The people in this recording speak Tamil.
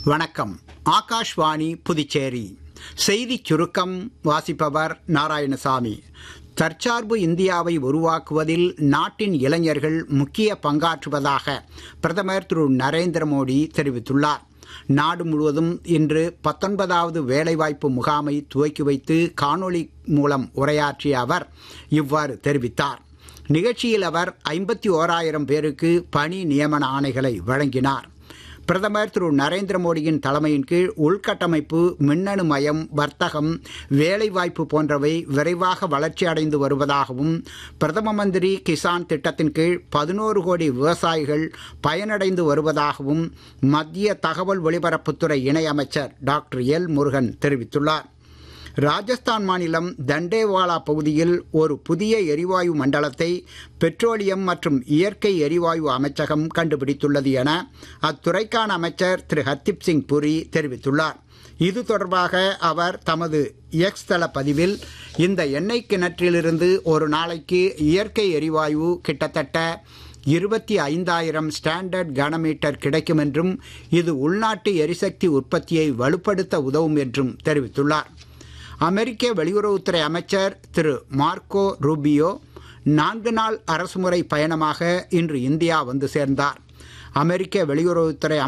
வணக்கம் ஆகாஷ்வாணி புதுச்சேரி செய்திச் சுருக்கம் வாசிப்பவர் நாராயணசாமி தற்சார்பு இந்தியாவை உருவாக்குவதில் நாட்டின் இளைஞர்கள் முக்கிய பங்காற்றுவதாக பிரதமர் திரு நரேந்திர மோடி தெரிவித்துள்ளார் நாடு முழுவதும் இன்று பத்தொன்பதாவது வேலைவாய்ப்பு முகாமை துவக்கி வைத்து காணொளி மூலம் உரையாற்றிய அவர் இவ்வாறு தெரிவித்தார் நிகழ்ச்சியில் அவர் ஐம்பத்தி ஓராயிரம் பேருக்கு பணி நியமன ஆணைகளை வழங்கினார் பிரதமர் திரு நரேந்திர மோடியின் தலைமையின் கீழ் உள்கட்டமைப்பு மின்னணு மயம் வர்த்தகம் வேலைவாய்ப்பு போன்றவை விரைவாக வளர்ச்சி அடைந்து வருவதாகவும் பிரதம மந்திரி கிசான் திட்டத்தின் கீழ் பதினோரு கோடி விவசாயிகள் பயனடைந்து வருவதாகவும் மத்திய தகவல் ஒலிபரப்புத்துறை இணையமைச்சர் டாக்டர் எல் முருகன் தெரிவித்துள்ளார் ராஜஸ்தான் மாநிலம் தண்டேவாலா பகுதியில் ஒரு புதிய எரிவாயு மண்டலத்தை பெட்ரோலியம் மற்றும் இயற்கை எரிவாயு அமைச்சகம் கண்டுபிடித்துள்ளது என அத்துறைக்கான அமைச்சர் திரு ஹர்தீப் சிங் புரி தெரிவித்துள்ளார் இது தொடர்பாக அவர் தமது எக்ஸ் தள பதிவில் இந்த எண்ணெய் கிணற்றிலிருந்து ஒரு நாளைக்கு இயற்கை எரிவாயு கிட்டத்தட்ட இருபத்தி ஐந்தாயிரம் ஸ்டாண்டர்ட் கனமீட்டர் கிடைக்கும் என்றும் இது உள்நாட்டு எரிசக்தி உற்பத்தியை வலுப்படுத்த உதவும் என்றும் தெரிவித்துள்ளார் அமெரிக்க வெளியுறவுத்துறை அமைச்சர் திரு மார்க்கோ ரூபியோ நான்கு நாள் அரசுமுறை பயணமாக இன்று இந்தியா வந்து சேர்ந்தார் அமெரிக்க வெளியுறவுத்துறை